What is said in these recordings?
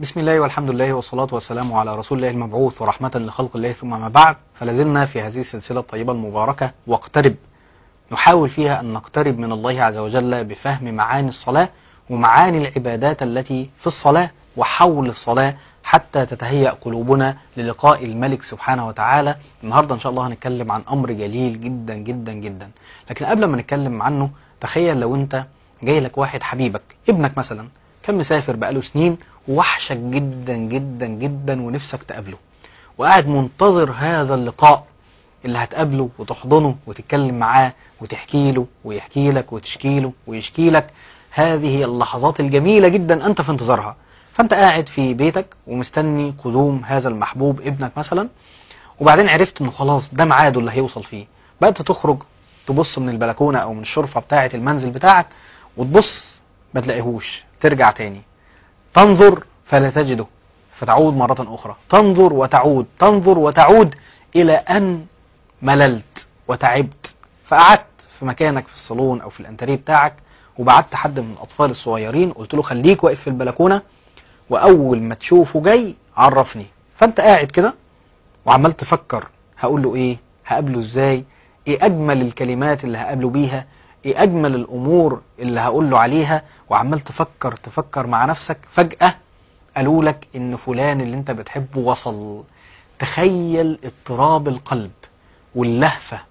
بسم الله والحمد لله والصلاة والسلام على رسول الله المبعوث ورحمة لخلق الله ثم ما بعد فلازلنا في هذه السلسلة الطيبة المباركة واقترب نحاول فيها أن نقترب من الله عز وجل بفهم معاني الصلاة ومعاني العبادات التي في الصلاة وحول الصلاة حتى تتهيأ قلوبنا للقاء الملك سبحانه وتعالى النهاردة إن شاء الله هنتكلم عن أمر جليل جدا جدا جدا لكن قبل ما نتكلم عنه تخيل لو أنت جاي لك واحد حبيبك ابنك مثلا كان مسافر بقاله سنين ووحشك جدا جدا جدا ونفسك تقابله وقاعد منتظر هذا اللقاء اللي هتقابله وتحضنه وتتكلم معاه وتحكي له ويحكي لك وتشكي له ويشكي لك هذه اللحظات الجميلة جدا أنت في انتظارها فأنت قاعد في بيتك ومستني قدوم هذا المحبوب ابنك مثلا وبعدين عرفت انه خلاص ده ميعاده اللي هيوصل فيه بدأت تخرج تبص من البلكونة أو من الشرفة بتاعة المنزل بتاعك وتبص ما تلاقيهوش ترجع تاني تنظر فلا تجده فتعود مرة أخرى تنظر وتعود تنظر وتعود إلى أن مللت وتعبت فقعدت في مكانك في الصالون أو في الأنتريه بتاعك وبعت حد من الأطفال الصغيرين قلت له خليك واقف في البلكونة وأول ما تشوفه جاي عرفني فأنت قاعد كده وعمال تفكر هقول له إيه هقابله إزاي إيه أجمل الكلمات اللي هقابله بيها ايه اجمل الامور اللي هقول له عليها وعمال تفكر تفكر مع نفسك فجأة قالوا لك ان فلان اللي انت بتحبه وصل تخيل اضطراب القلب واللهفة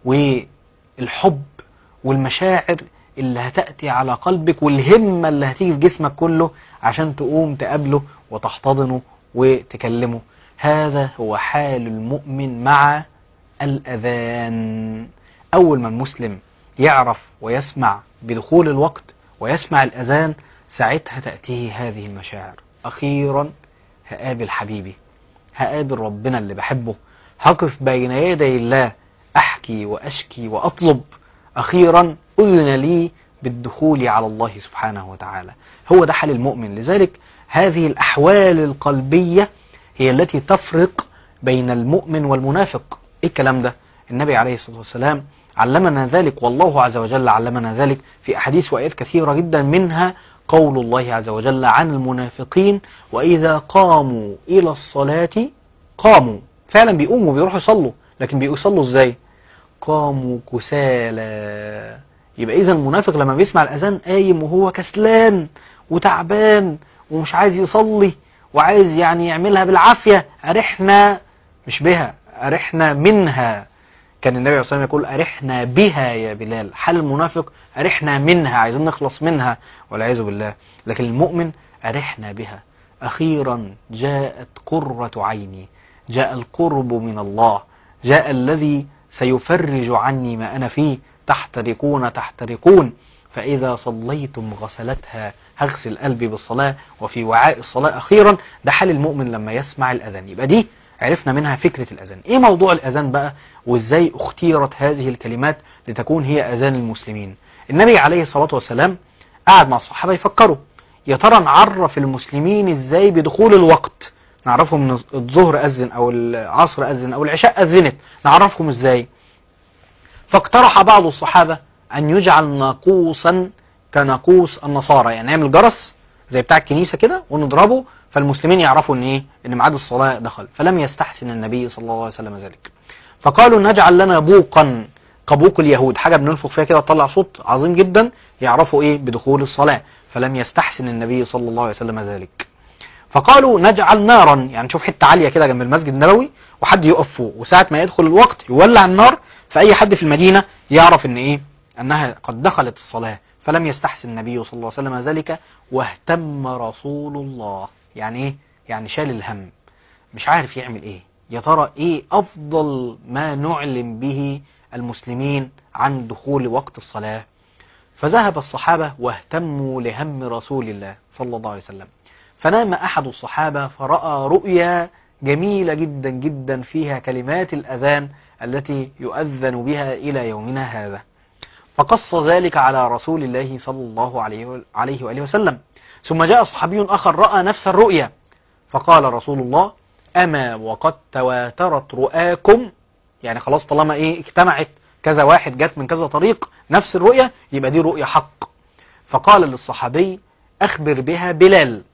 والحب والمشاعر اللي هتأتي على قلبك والهمة اللي هتيجي في جسمك كله عشان تقوم تقابله وتحتضنه وتكلمه هذا هو حال المؤمن مع الأذان أول ما المسلم يعرف ويسمع بدخول الوقت ويسمع الأذان ساعتها تأتيه هذه المشاعر أخيرا هقابل حبيبي هقابل ربنا اللي بحبه هقف بين يدي الله أحكي وأشكي وأطلب أخيرا أذن لي بالدخول على الله سبحانه وتعالى هو ده حال المؤمن لذلك هذه الأحوال القلبية هي التي تفرق بين المؤمن والمنافق إيه الكلام ده النبي عليه الصلاة والسلام علمنا ذلك والله عز وجل علمنا ذلك في أحاديث وآيات كثيرة جدا منها قول الله عز وجل عن المنافقين وإذا قاموا إلى الصلاة قاموا فعلا بيقوموا بيروحوا يصلوا لكن بيصلوا ازاي قاموا كسالى يبقى إذا المنافق لما بيسمع الأذان قايم وهو كسلان وتعبان ومش عايز يصلي وعايز يعني يعملها بالعافية أرحنا مش بها أرحنا منها كان النبي عليه الصلاة والسلام يقول أرحنا بها يا بلال حال المنافق أرحنا منها عايزين نخلص منها والعياذ بالله لكن المؤمن أرحنا بها أخيرا جاءت قرة عيني جاء القرب من الله جاء الذي سيفرج عني ما أنا فيه تحترقون تحترقون فإذا صليتم غسلتها هغسل قلبي بالصلاة وفي وعاء الصلاة أخيرا ده حال المؤمن لما يسمع الأذان يبقى دي عرفنا منها فكرة الأذان إيه موضوع الأذان بقى وإزاي اختيرت هذه الكلمات لتكون هي أذان المسلمين النبي عليه الصلاة والسلام قعد مع الصحابة يفكروا يا ترى نعرف المسلمين إزاي بدخول الوقت نعرفهم من الظهر أذن أو العصر أذن أو العشاء أذنت نعرفهم إزاي فاقترح بعض الصحابة أن يجعل ناقوسا كناقوس النصارى يعني نعمل جرس زي بتاع الكنيسة كده ونضربه فالمسلمين يعرفوا ان ايه ان ميعاد الصلاة دخل فلم يستحسن النبي صلى الله عليه وسلم ذلك فقالوا نجعل لنا بوقا كبوق اليهود حاجة بننفخ فيها كده تطلع صوت عظيم جدا يعرفوا ايه بدخول الصلاة فلم يستحسن النبي صلى الله عليه وسلم ذلك فقالوا نجعل نارا يعني نشوف حتة عالية كده جنب المسجد النبوي وحد يقف فوق وساعة ما يدخل الوقت يولع النار فأي حد في المدينة يعرف ان ايه انها قد دخلت الصلاة فلم يستحسن النبي صلى الله عليه وسلم ذلك واهتم رسول الله يعني ايه يعني شال الهم مش عارف يعمل ايه يا ترى ايه افضل ما نعلم به المسلمين عن دخول وقت الصلاة فذهب الصحابة واهتموا لهم رسول الله صلى الله عليه وسلم فنام احد الصحابة فرأى رؤيا جميلة جدا جدا فيها كلمات الاذان التي يؤذن بها الى يومنا هذا فقص ذلك على رسول الله صلى الله عليه عليه وآله وسلم ثم جاء صحابي آخر رأى نفس الرؤيا فقال رسول الله أما وقد تواترت رؤاكم يعني خلاص طالما إيه اجتمعت كذا واحد جت من كذا طريق نفس الرؤيا يبقى دي رؤيا حق فقال للصحابي أخبر بها بلال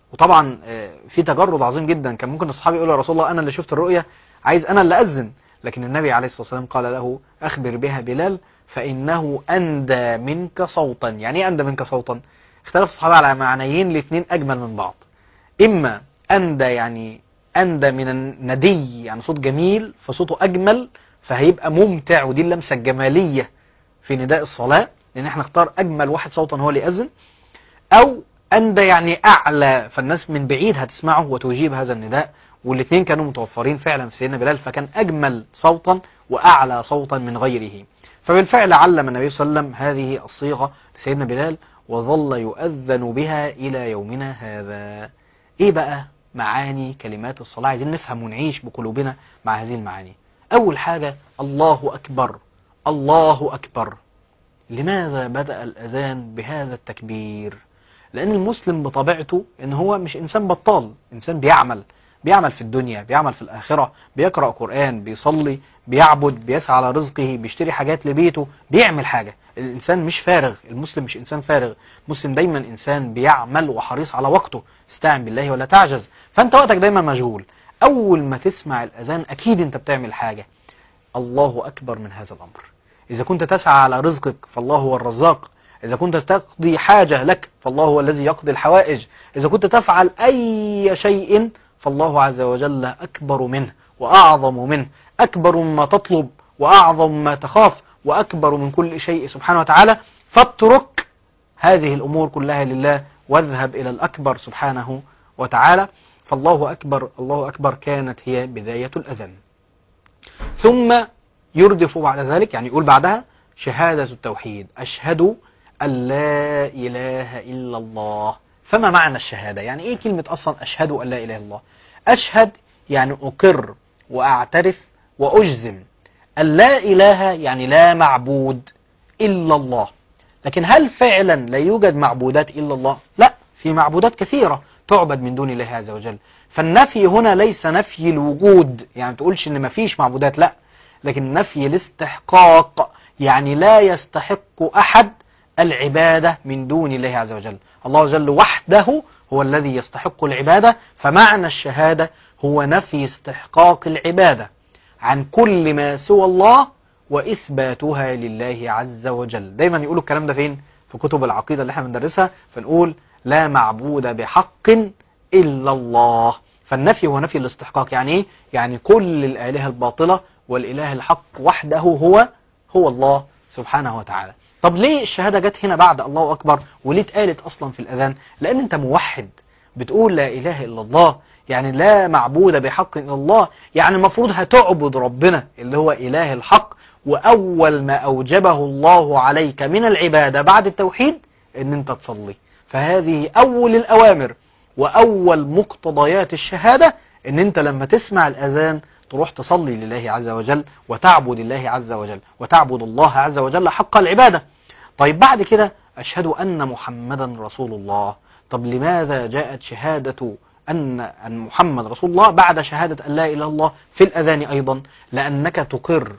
وطبعا آه، في تجرد عظيم جدا كان ممكن الصحابي يقول يا رسول الله انا اللي شفت الرؤية عايز انا اللي اذن لكن النبي عليه الصلاة والسلام قال له اخبر بها بلال فانه اندى منك صوتا يعني ايه اندى منك صوتا اختلف الصحابة على معنيين الاثنين اجمل من بعض اما اندى يعني اندى من الندي يعني صوت جميل فصوته اجمل فهيبقى ممتع ودي اللمسة الجمالية في نداء الصلاة لان احنا نختار اجمل واحد صوتا هو اللي يأذن او اندى يعني اعلى فالناس من بعيد هتسمعه وتجيب هذا النداء والاثنين كانوا متوفرين فعلا في سيدنا بلال فكان اجمل صوتا واعلى صوتا من غيره فبالفعل علم النبي صلى الله عليه وسلم هذه الصيغة لسيدنا بلال وظل يؤذن بها الى يومنا هذا ايه بقى معاني كلمات الصلاة عايزين نفهم ونعيش بقلوبنا مع هذه المعاني اول حاجة الله اكبر الله اكبر لماذا بدأ الأذان بهذا التكبير لأن المسلم بطبيعته إن هو مش إنسان بطال إنسان بيعمل بيعمل في الدنيا بيعمل في الآخرة بيقرأ قرآن بيصلي بيعبد بيسعى على رزقه بيشتري حاجات لبيته بيعمل حاجة الإنسان مش فارغ المسلم مش إنسان فارغ المسلم دايما إنسان بيعمل وحريص على وقته استعن بالله ولا تعجز فأنت وقتك دايما مشغول أول ما تسمع الأذان أكيد أنت بتعمل حاجة الله أكبر من هذا الأمر إذا كنت تسعى على رزقك فالله هو الرزاق إذا كنت تقضي حاجة لك فالله هو الذي يقضي الحوائج إذا كنت تفعل أي شيء فالله عز وجل أكبر منه وأعظم منه أكبر مما تطلب وأعظم ما تخاف وأكبر من كل شيء سبحانه وتعالى فاترك هذه الأمور كلها لله واذهب إلى الأكبر سبحانه وتعالى فالله أكبر الله أكبر كانت هي بداية الأذان ثم يردف بعد ذلك يعني يقول بعدها شهادة التوحيد أشهد أن لا إله إلا الله فما معنى الشهادة يعني إيه كلمة أصلا أشهد أن لا إله إلا الله أشهد يعني أقر وأعترف وأجزم أن لا إله يعني لا معبود إلا الله لكن هل فعلا لا يوجد معبودات إلا الله لا في معبودات كثيرة تعبد من دون الله عز وجل فالنفي هنا ليس نفي الوجود يعني تقولش ان مفيش معبودات لا لكن نفي الاستحقاق يعني لا يستحق أحد العبادة من دون الله عز وجل الله عز وجل وحده هو الذي يستحق العبادة فمعنى الشهادة هو نفي استحقاق العبادة عن كل ما سوى الله وإثباتها لله عز وجل دايما يقولوا الكلام ده فين في كتب العقيدة اللي احنا بندرسها فنقول لا معبود بحق إلا الله فالنفي هو نفي الاستحقاق يعني ايه يعني كل الآلهة الباطلة والإله الحق وحده هو هو الله سبحانه وتعالى طب ليه الشهادة جت هنا بعد الله أكبر وليه اتقالت أصلا في الأذان لأن أنت موحد بتقول لا إله إلا الله يعني لا معبود بحق إلا الله يعني المفروض هتعبد ربنا اللي هو إله الحق وأول ما أوجبه الله عليك من العبادة بعد التوحيد أن أنت تصلي فهذه أول الأوامر وأول مقتضيات الشهادة أن أنت لما تسمع الأذان تروح تصلي لله عز وجل وتعبد الله عز وجل وتعبد الله عز وجل حق العبادة طيب بعد كده أشهد أن محمدا رسول الله طب لماذا جاءت شهادة أن أن محمد رسول الله بعد شهادة أن لا إله إلا الله في الأذان أيضا لأنك تقر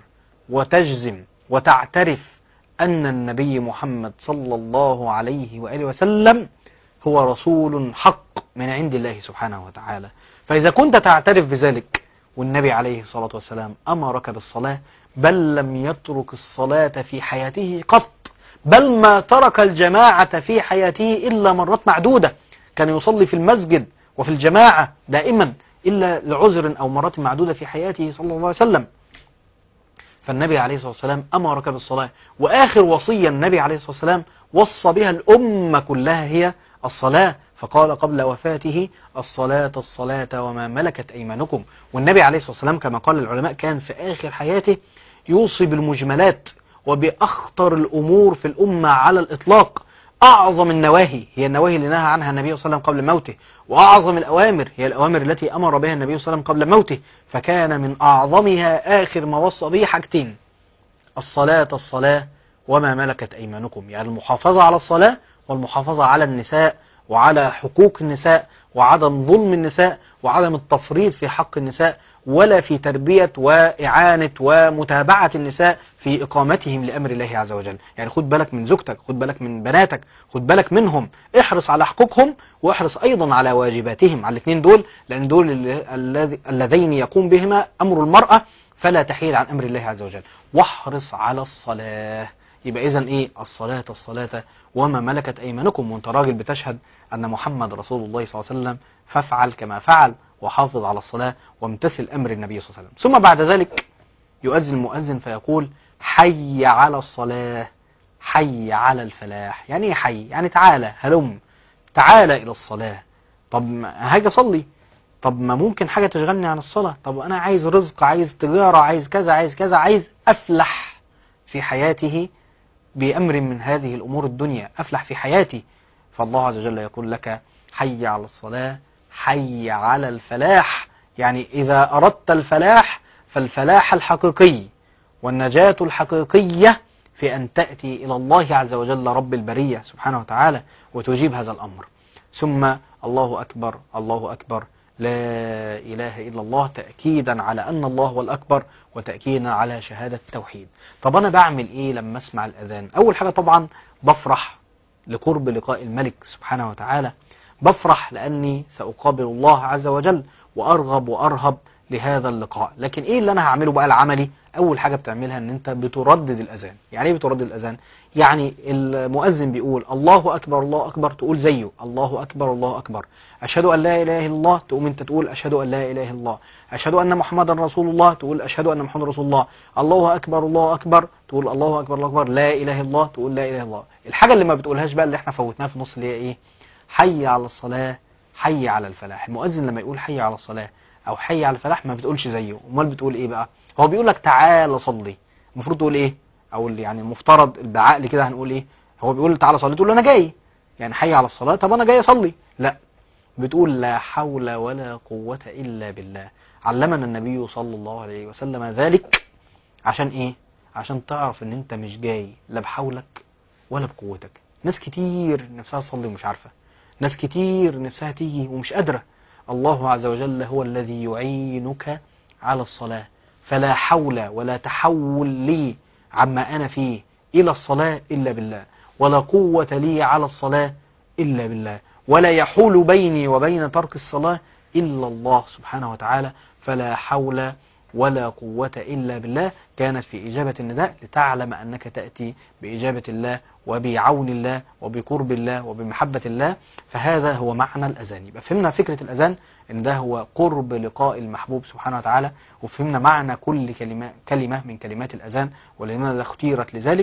وتجزم وتعترف أن النبي محمد صلى الله عليه وآله وسلم هو رسول حق من عند الله سبحانه وتعالى فإذا كنت تعترف بذلك والنبي عليه الصلاة والسلام أمرك بالصلاة بل لم يترك الصلاة في حياته قط بل ما ترك الجماعة في حياته إلا مرات معدودة كان يصلي في المسجد وفي الجماعة دائما إلا لعذر أو مرات معدودة في حياته صلى الله عليه وسلم فالنبي عليه الصلاة والسلام أمرك بالصلاة وآخر وصية النبي عليه الصلاة والسلام وصى بها الأمة كلها هي الصلاة فقال قبل وفاته الصلاة الصلاة وما ملكت أيمانكم والنبي عليه الصلاة والسلام كما قال العلماء كان في آخر حياته يوصي بالمجملات وبأخطر الأمور في الأمة على الإطلاق أعظم النواهي هي النواهي اللي نهى عنها النبي صلى الله عليه وسلم قبل موته وأعظم الأوامر هي الأوامر التي أمر بها النبي صلى الله عليه وسلم قبل موته فكان من أعظمها آخر ما وصى به حاجتين الصلاة الصلاة وما ملكت أيمانكم يعني المحافظة على الصلاة والمحافظة على النساء وعلى حقوق النساء وعدم ظلم النساء وعدم التفريط في حق النساء ولا في تربية وإعانة ومتابعة النساء في إقامتهم لأمر الله عز وجل يعني خد بالك من زوجتك خد بالك من بناتك خد بالك منهم احرص على حقوقهم واحرص أيضا على واجباتهم على الاثنين دول لأن دول الذي- اللذين يقوم بهما أمر المرأة فلا تحيل عن أمر الله عز وجل واحرص على الصلاة يبقى إذا إيه الصلاة الصلاة وما ملكت أيمانكم وأنت راجل بتشهد أن محمد رسول الله صلى الله عليه وسلم فافعل كما فعل وحافظ على الصلاة وامتثل أمر النبي صلى الله عليه وسلم ثم بعد ذلك يؤذن المؤذن فيقول حي على الصلاة حي على الفلاح يعني ايه حي يعني تعالى هلم تعالى إلى الصلاة طب ما هاجي أصلي طب ما ممكن حاجة تشغلني عن الصلاة طب أنا عايز رزق عايز تجارة عايز كذا عايز كذا عايز أفلح في حياته بأمر من هذه الأمور الدنيا أفلح في حياتي فالله عز وجل يقول لك حي على الصلاة حي على الفلاح يعني إذا أردت الفلاح فالفلاح الحقيقي والنجاة الحقيقية في أن تأتي إلى الله عز وجل رب البرية سبحانه وتعالى وتجيب هذا الأمر ثم الله أكبر الله أكبر لا إله إلا الله تأكيدا على أن الله هو الأكبر وتأكيدا على شهادة التوحيد طب أنا بعمل إيه لما أسمع الأذان أول حاجة طبعا بفرح لقرب لقاء الملك سبحانه وتعالى بفرح لأني سأقابل الله عز وجل وأرغب وأرهب لهذا اللقاء لكن إيه اللي أنا هعمله بقى العملي أول حاجة بتعملها أن أنت بتردد الأذان يعني إيه بتردد الأذان يعني المؤذن بيقول الله أكبر الله أكبر تقول زيه الله أكبر الله أكبر أشهد أن لا إله إلا الله تقوم أنت تقول أشهد أن لا إله إلا الله أشهد أن محمدا رسول الله تقول أشهد أن محمد رسول الله الله أكبر الله أكبر تقول الله أكبر الله أكبر لا إله إلا الله تقول لا إله إلا الله الحاجة اللي ما بتقولهاش بقى اللي احنا فوتناها في نص اللي هي إيه حي على الصلاة حي على الفلاح المؤذن لما يقول حي على الصلاة أو حي على الفلاح ما بتقولش زيه امال بتقول إيه بقى هو بيقول لك تعال صلي المفروض تقول إيه أو اللي يعني المفترض بعقل كده هنقول إيه هو بيقول تعالى صلي تقول له أنا جاي يعني حي على الصلاة طب أنا جاي أصلي لا بتقول لا حول ولا قوة إلا بالله علمنا النبي صلى الله عليه وسلم ذلك عشان إيه عشان تعرف ان انت مش جاي لا بحولك ولا بقوتك ناس كتير نفسها تصلي ومش عارفة ناس كتير نفسها تيجي ومش قادرة الله عز وجل هو الذي يعينك على الصلاة فلا حول ولا تحول لي عما أنا فيه إلى الصلاة إلا بالله ولا قوة لي على الصلاة إلا بالله ولا يحول بيني وبين ترك الصلاة إلا الله سبحانه وتعالى فلا حول ولا قوة إلا بالله كانت في إجابة النداء لتعلم أنك تأتي بإجابة الله وبعون الله وبقرب الله وبمحبة الله فهذا هو معنى الأذان يبقى فهمنا فكرة الأذان أن ده هو قرب لقاء المحبوب سبحانه وتعالى وفهمنا معنى كل كلمة, كلمة من كلمات الأذان ولماذا اختيرت لذلك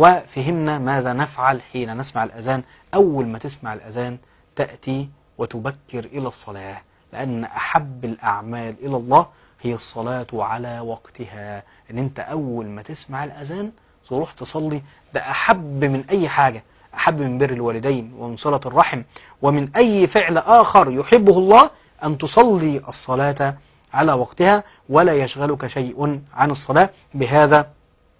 وفهمنا ماذا نفعل حين نسمع الأذان أول ما تسمع الأذان تأتي وتبكر إلى الصلاة لأن أحب الأعمال إلى الله هي الصلاة على وقتها ان انت اول ما تسمع الاذان تروح تصلي ده احب من اي حاجة احب من بر الوالدين ومن صلة الرحم ومن اي فعل اخر يحبه الله ان تصلي الصلاة على وقتها ولا يشغلك شيء عن الصلاة بهذا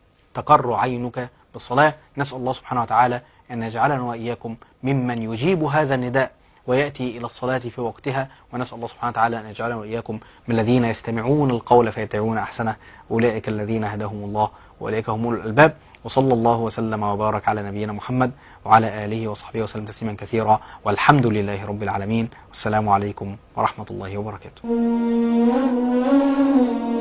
تقر عينك بالصلاة نسأل الله سبحانه وتعالى أن يجعلنا وإياكم ممن يجيب هذا النداء ويأتي إلى الصلاة في وقتها ونسأل الله سبحانه وتعالى أن يجعلنا وإياكم من الذين يستمعون القول فيتبعون أحسنه أولئك الذين هداهم الله وأولئك هم أولو الألباب وصلى الله وسلم وبارك على نبينا محمد وعلى آله وصحبه وسلم تسليما كثيرا والحمد لله رب العالمين والسلام عليكم ورحمة الله وبركاته